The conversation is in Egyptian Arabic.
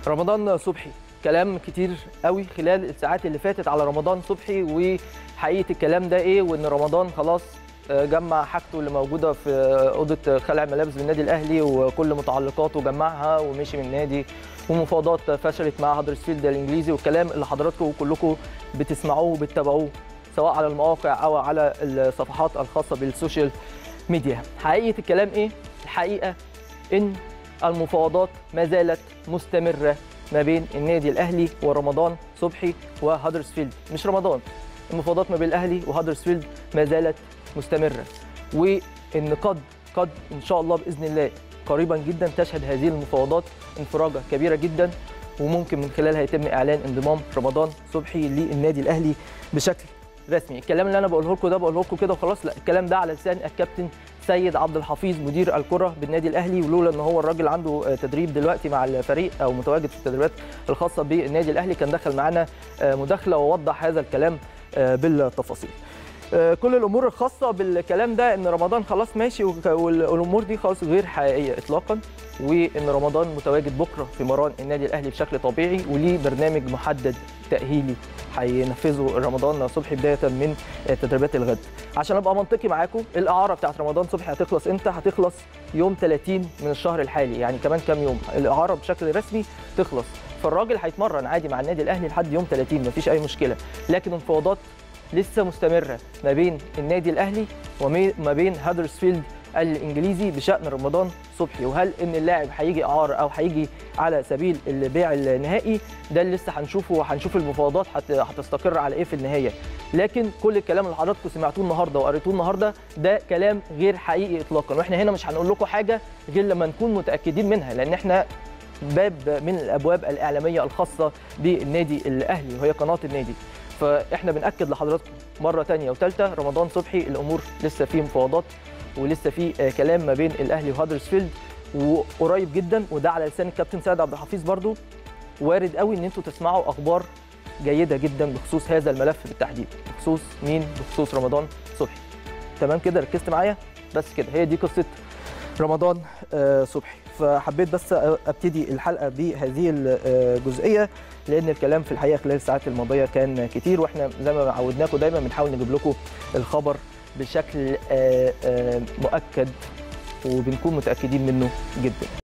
رمضان صبحي كلام كتير قوي خلال الساعات اللي فاتت على رمضان صبحي وحقيقه الكلام ده ايه وان رمضان خلاص جمع حاجته اللي موجوده في اوضه خلع ملابس بالنادي الاهلي وكل متعلقاته جمعها ومشي من النادي ومفاوضات فشلت مع هدرسفيلد الانجليزي والكلام اللي حضراتكم كلكم بتسمعوه وبتتابعوه سواء على المواقع او على الصفحات الخاصه بالسوشيال ميديا حقيقه الكلام ايه الحقيقه ان المفاوضات ما زالت مستمره ما بين النادي الاهلي ورمضان صبحي وهدرسفيلد مش رمضان المفاوضات ما بين الاهلي وهدرسفيلد ما زالت مستمره وان قد قد ان شاء الله باذن الله قريبا جدا تشهد هذه المفاوضات انفراجه كبيره جدا وممكن من خلالها يتم اعلان انضمام رمضان صبحي للنادي الاهلي بشكل رسمي الكلام اللي انا بقوله لكم ده بقوله لكم كده وخلاص لا الكلام ده على لسان الكابتن سيد عبد الحفيظ مدير الكره بالنادي الاهلي ولولا ان هو الراجل عنده تدريب دلوقتي مع الفريق او متواجد في التدريبات الخاصه بالنادي الاهلي كان دخل معانا مداخله ووضح هذا الكلام بالتفاصيل كل الامور الخاصه بالكلام ده ان رمضان خلاص ماشي والامور دي خلاص غير حقيقيه اطلاقا وان رمضان متواجد بكره في مران النادي الاهلي بشكل طبيعي وليه برنامج محدد تاهيلي هينفذه رمضان صبحي بدايه من تدريبات الغد عشان ابقى منطقي معاكم الاعاره بتاعت رمضان صبحي هتخلص امتى هتخلص يوم 30 من الشهر الحالي يعني كمان كام يوم الاعاره بشكل رسمي تخلص فالراجل هيتمرن عادي مع النادي الاهلي لحد يوم 30 مفيش اي مشكله لكن المفاوضات لسه مستمره ما بين النادي الاهلي وما بين هدرسفيلد الانجليزي بشان رمضان صبحي وهل ان اللاعب هيجي اعاره او هيجي على سبيل البيع النهائي ده اللي لسه هنشوفه وهنشوف المفاوضات هتستقر على ايه في النهايه لكن كل الكلام اللي حضراتكم سمعتوه النهارده وقريتوه النهارده ده كلام غير حقيقي اطلاقا واحنا هنا مش هنقول لكم حاجه غير لما نكون متاكدين منها لان احنا باب من الابواب الاعلاميه الخاصه بالنادي الاهلي وهي قناه النادي فاحنا بناكد لحضراتكم مره ثانيه وثالثه رمضان صبحي الامور لسه فيه مفاوضات ولسه في كلام ما بين الاهلي وهدرسفيلد وقريب جدا وده على لسان الكابتن سيد عبد الحفيظ برضو وارد قوي ان انتوا تسمعوا اخبار جيده جدا بخصوص هذا الملف بالتحديد بخصوص مين بخصوص رمضان صبحي تمام كده ركزت معايا بس كده هي دي قصه رمضان صبحي فحبيت بس ابتدي الحلقه بهذه الجزئيه لان الكلام في الحقيقه خلال الساعات الماضيه كان كتير واحنا زي ما عودناكم دايما بنحاول نجيب لكم الخبر بشكل مؤكد وبنكون متاكدين منه جدا